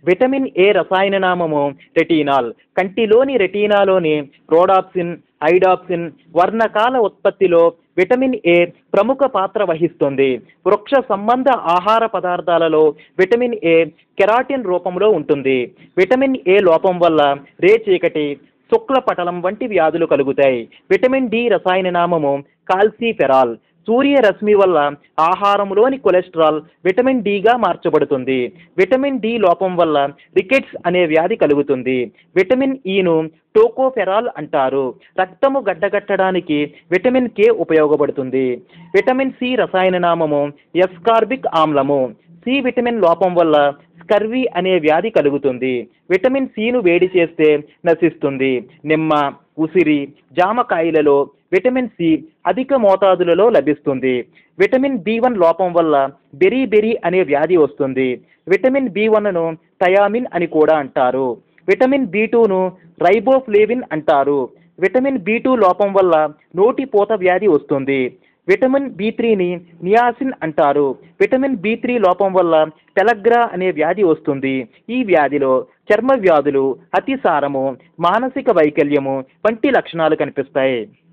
vitamin A రసాయన నామము రెటీనాల్ కంటిలోని రెటీనాలోని rhodopsin ఐడాప్సిన్ వర్ణకాల ఉత్పత్తిలో విటమిన్ ఏ ప్రముఖ పాత్ర వహిస్తుంది వృక్ష సంబంధ ఆహార పదార్థాలలో విటమిన్ ఏ కెరాటిన్ రూపంలో ఉంటుంది విటమిన్ ఏ లోపం వల్ల రేచీకటి శుక్ల పటలం వంటి వ్యాధులు కలుగుతాయి విటమిన్ డి రసాయన నామము కాల్సిఫెరాల్ సూర్యరశ్మి వల్ల ఆహారంలోని కొలెస్ట్రాల్ విటమిన్ డిగా మార్చబడుతుంది విటమిన్ డి లోపం వల్ల రికెట్స్ అనే వ్యాధి కలుగుతుంది విటమిన్ ఈను టోకోఫెరాల్ అంటారు రక్తము గడ్డగట్టడానికి విటమిన్ కే ఉపయోగపడుతుంది విటమిన్ సి రసాయన నామము ఎస్కార్బిక్ ఆమ్లము సి విటమిన్ లోపం వల్ల స్కర్వీ అనే వ్యాధి కలుగుతుంది విటమిన్ సిను వేడి చేస్తే నశిస్తుంది నిమ్మ ఉసిరి జామకాయలలో విటమిన్ సి అధిక మోతాదులలో లభిస్తుంది విటమిన్ బి వన్ లోపం వల్ల బెరీ బెరీ అనే వ్యాధి వస్తుంది విటమిన్ బి వన్ను థయామిన్ అని కూడా అంటారు విటమిన్ బి టూను రైబోఫ్లేవిన్ అంటారు విటమిన్ బి టూ లోపం వల్ల నోటి పూత వ్యాధి వస్తుంది విటమిన్ బి త్రీని నియాసిన్ అంటారు విటమిన్ బి త్రీ లోపం వల్ల తెలగ్రా అనే వ్యాధి వస్తుంది ఈ వ్యాధిలో చర్మ వ్యాధులు అతిసారము మానసిక వైకల్యము వంటి లక్షణాలు కనిపిస్తాయి